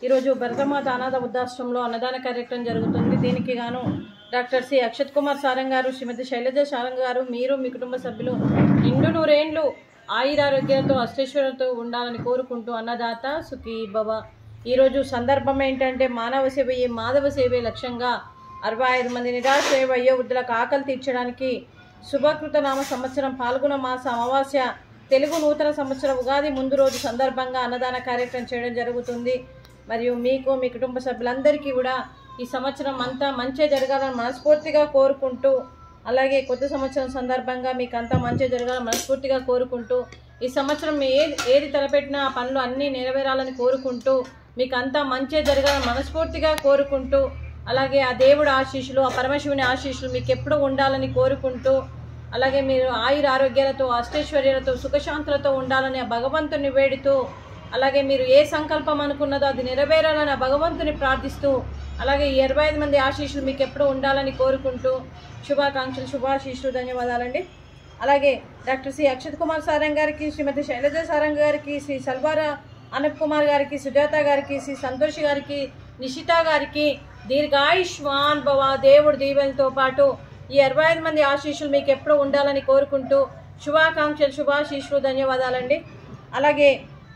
ఈరోజు భరతమాత అనాథ వృద్ధాశ్రమంలో అన్నదాన కార్యక్రమం జరుగుతుంది దీనికి గాను డాక్టర్ సి అక్షత్ కుమార్ సారంగ్ గారు శ్రీమతి శైలజ సారంగ్ గారు మీరు మీ కుటుంబ సభ్యులు నిండు నూరేండ్లు ఆయురారోగ్యాలతో అష్టేశ్వరంతో ఉండాలని కోరుకుంటూ అన్నదాత సుఖీ భవ ఈరోజు సందర్భం ఏంటంటే మానవ సేవయే మాధవ సేవే లక్ష్యంగా అరవై ఐదు మంది నిరాశ్రయ వయో వయోవృద్ధులకు ఆకలి తీర్చడానికి శుభకృత నామ సంవత్సరం పాల్గొన మాస అమావాస్య తెలుగు నూతన సంవత్సర ఉగాది ముందు రోజు సందర్భంగా అన్నదాన కార్యక్రమం చేయడం జరుగుతుంది మరియు మీకు మీ కుటుంబ సభ్యులందరికీ కూడా ఈ సంవత్సరం అంతా మంచి జరగాలని మనస్ఫూర్తిగా కోరుకుంటూ అలాగే కొత్త సంవత్సరం సందర్భంగా మీకు అంతా మంచి జరగాలని మనస్ఫూర్తిగా కోరుకుంటూ ఈ సంవత్సరం మీ ఏది ఏది తలపెట్టినా ఆ పనులు అన్నీ నెరవేరాలని కోరుకుంటూ మీకు అంతా మంచి జరగాలని మనస్ఫూర్తిగా కోరుకుంటూ అలాగే ఆ దేవుడు ఆశీస్సులు ఆ పరమశివుని ఆశీస్సులు మీకు ఎప్పుడూ ఉండాలని కోరుకుంటూ అలాగే మీరు ఆయుర ఆరోగ్యాలతో అష్టైశ్వర్యాలతో సుఖశాంతులతో ఉండాలని ఆ భగవంతుని వేడుతూ అలాగే మీరు ఏ సంకల్పం అనుకున్నదో అది నెరవేరాలని ఆ భగవంతుని ప్రార్థిస్తూ అలాగే ఈ ఇరవై ఐదు మంది ఆశీస్సులు మీకు ఎప్పుడూ ఉండాలని కోరుకుంటూ శుభాకాంక్షలు శుభాశీస్సులు ధన్యవాదాలండి అలాగే డాక్టర్ సి అక్షత్ కుమార్ సారంగ్ గారికి శ్రీమతి శైలజ సారంగ్ గారికి శ్రీ సల్వారా అనప్ కుమార్ గారికి సుజాత గారికి శ్రీ సంతోష్ గారికి నిషిత గారికి దీర్ఘాయుష్మాన్ భవ దేవుడి దీవెనతో పాటు ఈ ఇరవై ఐదు మంది ఆశీస్సులు మీకు ఎప్పుడూ ఉండాలని కోరుకుంటూ శుభాకాంక్షలు శుభాశీస్సులు ధన్యవాదాలండి అలాగే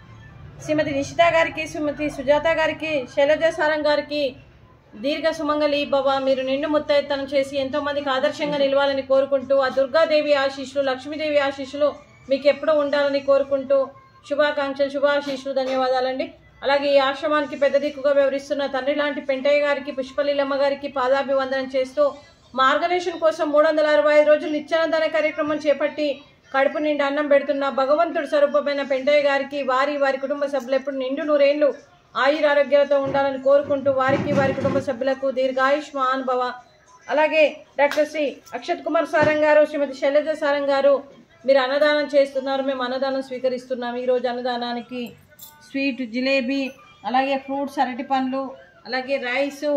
శ్రీమతి నిషిత గారికి శ్రీమతి సుజాత గారికి శైలజ సారం గారికి దీర్ఘ సుమంగళి భవ మీరు నిండు ముత్తైతనం చేసి ఎంతో మందికి ఆదర్శంగా నిలవాలని కోరుకుంటూ ఆ దుర్గాదేవి ఆశీస్సులు లక్ష్మీదేవి ఆశీస్సులు మీకు ఎప్పుడూ ఉండాలని కోరుకుంటూ శుభాకాంక్షలు శుభాశీస్సులు ధన్యవాదాలండి అలాగే ఈ ఆశ్రమానికి పెద్ద దిక్కుగా వ్యవహరిస్తున్న తండ్రి లాంటి పెంటయ్య గారికి పుష్పలీలమ్మ గారికి పాదాభివందనం చేస్తూ మార్గదర్శనం కోసం మూడు వందల అరవై ఐదు రోజులు నిత్యానందన కార్యక్రమం చేపట్టి కడుపు నిండా అన్నం పెడుతున్న భగవంతుడు స్వరూపమైన పెంటయ్య గారికి వారి వారి కుటుంబ సభ్యులు ఎప్పుడు నిండు నూరేళ్లు ఆయుర ఆరోగ్యాలతో ఉండాలని కోరుకుంటూ వారికి వారి కుటుంబ సభ్యులకు దీర్ఘాయుష్మాన్ భవ అలాగే డాక్టర్ శ్రీ అక్షత్ కుమార్ సారంగ్ గారు శ్రీమతి శైలజ సారంగ్ గారు మీరు అన్నదానం చేస్తున్నారు మేము అన్నదానం స్వీకరిస్తున్నాం ఈరోజు అన్నదానానికి స్వీట్ జిలేబీ అలాగే ఫ్రూట్స్ అరటి పండ్లు అలాగే రైసు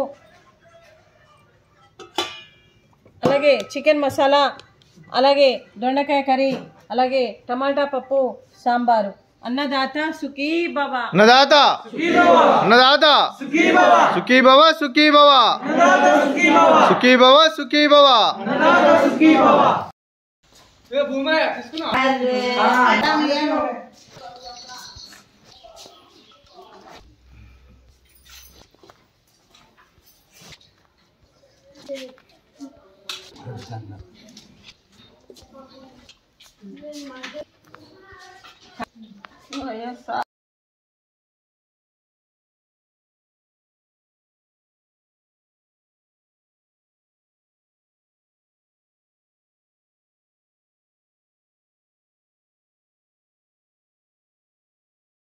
అలాగే చికెన్ మసాలా అలాగే దొండకాయ కర్రీ అలాగే టమాటా పప్పు సాంబారు అన్నదాత సుఖీ బాబా అన్నదాత అన్నదాత సుఖీ భవ సుఖీ భవ సుఖీ భవ సుఖీ భవ